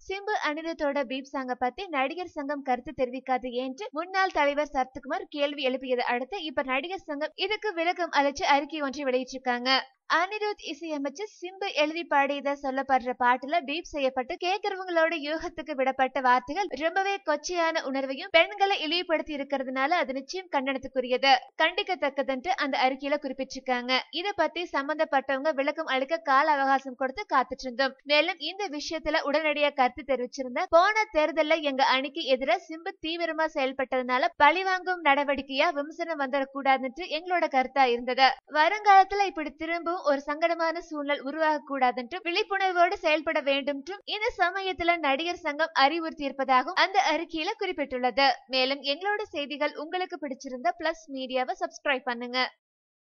Simbu அனிருத்தோட beep சாங்க பத்தி நடிகர் சங்கம் கருத்து தெரிவிக்காது என்று முன்னாள் தலைவர் சரத்குமார் கேள்வி எழுப்பியதை அடுத்து இப்ப நடிகர் சங்கம் இதுக்கு விளக்கம் அளிச்சு அறிக்கை ஒன்றை வெளியிட்டிருக்காங்க அனிருத் இசையமைச்சு சிம்பு எழுதி பாடியதா சொல்லப்படுற பாட்டுல பீப் செய்யப்பட்டு கேக்குறவங்களோட யூகத்துக்கு விடப்பட்ட வார்த்தைகள் ரொம்பவே கொச்சையான உணர்வையும் பெண்களை இழிவுபடுத்தி இருக்கிறதுனால அது நிச்சயம் கண்டனத்துக்குரியது கண்டிக்கத்தக்கதுன்ட்டு அந்த அறிக்கையில குறிப்பிட்டிருக்காங்க இத பத்தி சம்பந்தப்பட்டவங்க விளக்கம் அளிக்க கால அவகாசம் கொடுத்து காத்துட்டு இருந்தோம் மேலும் இந்த விஷயத்துல உடனடியா கருத்து தெரிவிச்சிருந்த போன தேர்தல்ல எங்க அணிக்கு எதிராக சிம்பு தீவிரமா செயல்பட்டதுனால பழிவாங்கும் நடவடிக்கையா விமர்சனம் வந்துடக்கூடாதுன்ட்டு எங்களோட கருத்தா இருந்தது வருங்காலத்துல இப்படி திரும்பவும் ஒரு சங்கடமான சூழல் உருவாக கூடாதுன்றும் விழிப்புணர்வோடு செயல்பட வேண்டும்ன்றும் இந்த சமயத்துல நடிகர் சங்கம் அறிவுறுத்தி இருப்பதாகவும் அந்த அறிக்கையில குறிப்பிட்டுள்ளது மேலும் எங்களோட செய்திகள் உங்களுக்கு பிடிச்சிருந்தா பிளஸ் மீடியாவை சப்ஸ்கிரைப் பண்ணுங்க